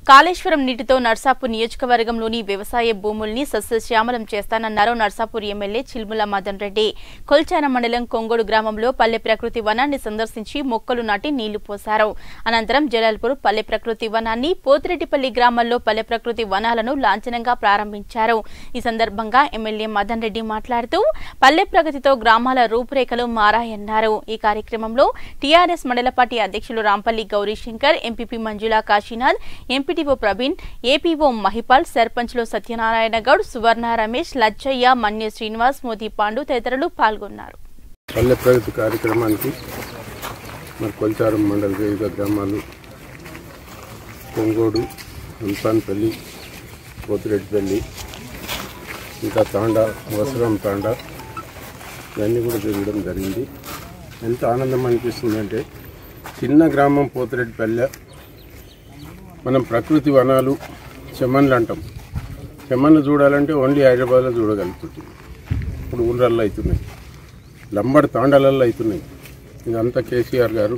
కాళేశ్వరం నీటితో నర్సాపూర్ నియోజకవర్గంలోని వ్యవసాయ భూముల్ని సస్యశ్యామలం చేస్తానన్నారు నర్సాపూర్ ఎమ్మెల్యే చిల్ముల మదన్ రెడ్డి కొల్చాన మండలం కొంగోడు గ్రామంలో పల్లె ప్రకృతి వనాన్ని సందర్శించి మొక్కలు నాటి నీళ్లు పోశారు అనంతరం జలాల్పూర్ పల్లె ప్రకృతి వనాన్ని పోతిరెడ్డిపల్లి గ్రామాల్లో పల్లె ప్రకృతి వనాలను లాంఛనంగా ప్రారంభించారు ఈ సందర్భంగా ఎమ్మెల్యే మదన్ రెడ్డి మాట్లాడుతూ పల్లె ప్రగతితో గ్రామాల రూపురేఖలు మారాయన్నారు ఈ కార్యక్రమంలో టీఆర్ఎస్ మండల పార్టీ అధ్యక్షులు Rampally Gowrishankar MPP Manjula Kashinath MPTO Praveen APO Mahipal సర్పంచ్లు సత్యనారాయణ గౌడ్ సువర్ణ రమేష్ లచ్చయ్య మన్య శ్రీనివాస్ మోదీ పాండు తదితరులు పాల్గొన్నారు పల్లె ప్రగతి కార్యక్రమానికి మరి కొల్చారం మండల వివిధ గ్రామాలు కొంగోడు హంపాన్పల్లి పోతిరెడ్డిపల్లి ఇంకా తాండా వసరం తాండా ఇవన్నీ కూడా తిరగడం జరిగింది ఎంత ఆనందం అనిపిస్తుందంటే చిన్న గ్రామం పోతిరెడ్డిపల్లె మనం ప్రకృతి వనాలు చెమన్లు అంటాం చెమన్లు చూడాలంటే ఓన్లీ హైదరాబాద్లో చూడగలుగుతుంది ఇప్పుడు ఊళ్ళల్లో అవుతున్నాయి లంబడి తాండాలల్లో అవుతున్నాయి ఇదంతా కేసీఆర్ గారు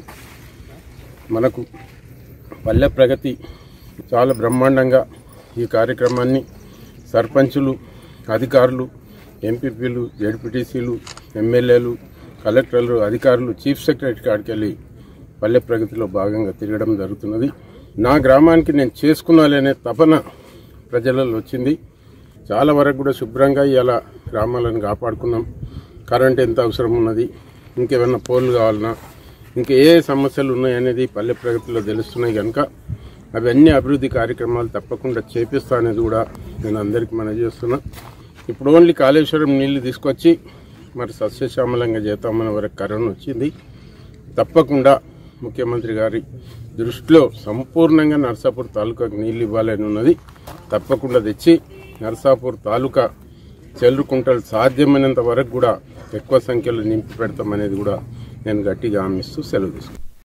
మనకు పల్లె ప్రగతి చాలా బ్రహ్మాండంగా ఈ కార్యక్రమాన్ని సర్పంచులు అధికారులు ఎంపీపీలు జడ్పీటీసీలు ఎమ్మెల్యేలు కలెక్టర్లు అధికారులు చీఫ్ సెక్రటరీ కాడికి వెళ్ళి పల్లె ప్రగతిలో భాగంగా తిరగడం జరుగుతున్నది నా గ్రామానికి నేను చేసుకున్నాలనే తపన ప్రజలలో వచ్చింది చాలా వరకు కూడా శుభ్రంగా ఇలా గ్రామాలను కాపాడుకున్నాం కరెంట్ ఎంత అవసరం ఉన్నది ఇంకేమైనా పోల్లు కావాలన్నా ఇంకా ఏ సమస్యలు ఉన్నాయనేది పల్లె ప్రగతిలో తెలుస్తున్నాయి కనుక అవన్నీ అభివృద్ధి కార్యక్రమాలు తప్పకుండా చేపిస్తా అనేది కూడా నేను అందరికీ మనం చేస్తున్నా ఇప్పుడు ఓన్లీ కాళేశ్వరం నీళ్లు తీసుకొచ్చి మరి సస్యశ్యామలంగా చేద్దామన్న వరకు కరోనా వచ్చింది తప్పకుండా ముఖ్యమంత్రి గారి దృష్టిలో సంపూర్ణంగా నర్సాపూర్ తాలూకాకు నీళ్లు ఇవ్వాలని ఉన్నది తప్పకుండా తెచ్చి నర్సాపూర్ తాలూకా చెల్లుకుంటలు సాధ్యమైనంత వరకు కూడా ఎక్కువ సంఖ్యలో నింపి పెడతామనేది కూడా నేను గట్టిగా హామీస్తూ సెలవు తీసుకుంటాను